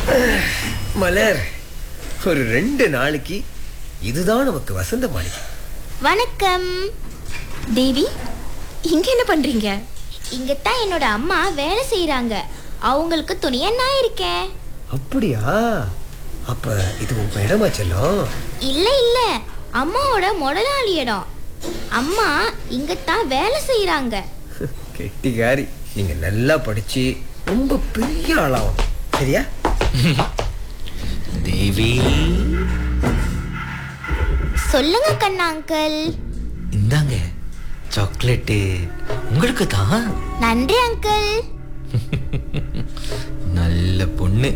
மலர் ஒரு ரெண்டு நாளைக்கு இதுதான் நமக்கு வசந்த மாளிகை வணக்கம் தேவி இங்க என்ன பண்றீங்க இங்க தான் என்னோட அம்மா வேலை செய்றாங்க அவங்களுக்கு துணியா நான் இருக்கேன் அப்படியா அப்ப இது உங்க இடமா செல்லம் இல்ல இல்ல அம்மாவோட முதலாளி இடம் அம்மா இங்க தான் வேலை செய்றாங்க கெட்டிகாரி நீங்க நல்லா படிச்சு ரொம்ப பெரிய ஆளாகும் சரியா தேவி சொல்லுங்க கண்ணா அங்கிள் இந்தாங்க சாக்லேட்டு உங்களுக்கு தான் நன்றி அங்கிள் நல்ல பொண்ணு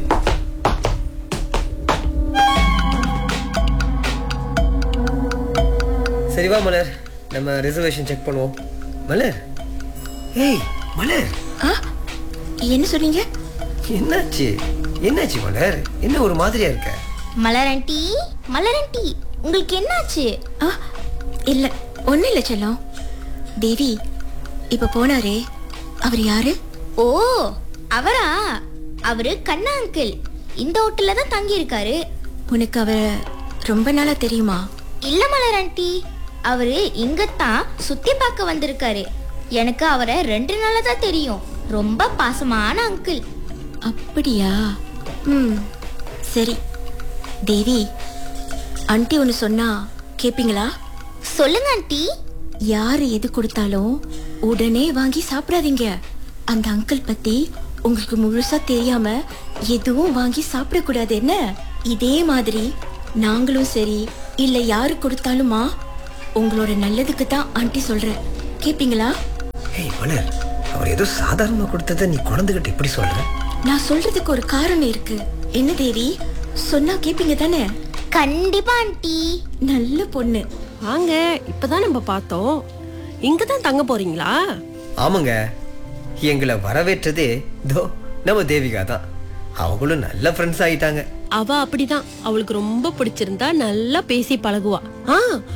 சரி வா மலர் நம்ம ரிசர்வேஷன் செக் பண்ணுவோம் மலர் ஏய் மலர் ஆ என்ன சொன்னீங்க என்னாச்சு என்னாச்சு மலர் என்ன ஒரு மாதிரியா இருக்க மலரண்டி மலரண்டி உங்களுக்கு என்னாச்சு ஆ இல்ல ஒண்ணு இல்ல செல்லம் தேவி இப்ப போனாரே அவர் யாரு ஓ அவரா அவரு கண்ணா அங்கிள் இந்த ஹோட்டல்ல தான் தங்கி இருக்காரு உனக்கு அவர் ரொம்ப நாளா தெரியுமா இல்ல மலர் ஆண்டி அவரு இங்கத்தான் சுத்தி பார்க்க வந்திருக்காரு எனக்கு அவரை ரெண்டு நாளா தான் தெரியும் ரொம்ப பாசமான அங்கிள் அப்படியா ம் சரி தேவி ஆண்டி ஒன்று சொன்னா கேப்பீங்களா சொல்லுங்க ஆண்டி யார் எது கொடுத்தாலும் உடனே வாங்கி சாப்பிடாதீங்க அந்த அங்கிள் பத்தி உங்களுக்கு முழுசா தெரியாம எதுவும் வாங்கி சாப்பிடக்கூடாது என்ன இதே மாதிரி நாங்களும் சரி இல்ல யாரு கொடுத்தாலுமா உங்களோட நல்லதுக்கு தான் ஆண்டி சொல்றேன் கேப்பீங்களா ஏய் மலர் அவர் ஏதோ சாதாரணமா கொடுத்ததை நீ குழந்தைகிட்ட எப்படி சொல்ற நான் சொல்றதுக்கு ஒரு காரணம் இருக்கு என்ன தேவி சொன்னா கேப்பீங்க தானே கண்டிப்பா ஆண்டி நல்ல பொண்ணு வாங்க இப்பதான் நம்ம பார்த்தோம் இங்க தான் தங்க போறீங்களா ஆமாங்க எங்களை வரவேற்றதே தோ நம்ம தேவிகா தான் அவங்களும் நல்ல ஃப்ரெண்ட்ஸ் ஆயிட்டாங்க அவ அப்படிதான் அவளுக்கு ரொம்ப பிடிச்சிருந்தா நல்லா பேசி பழகுவா ஆ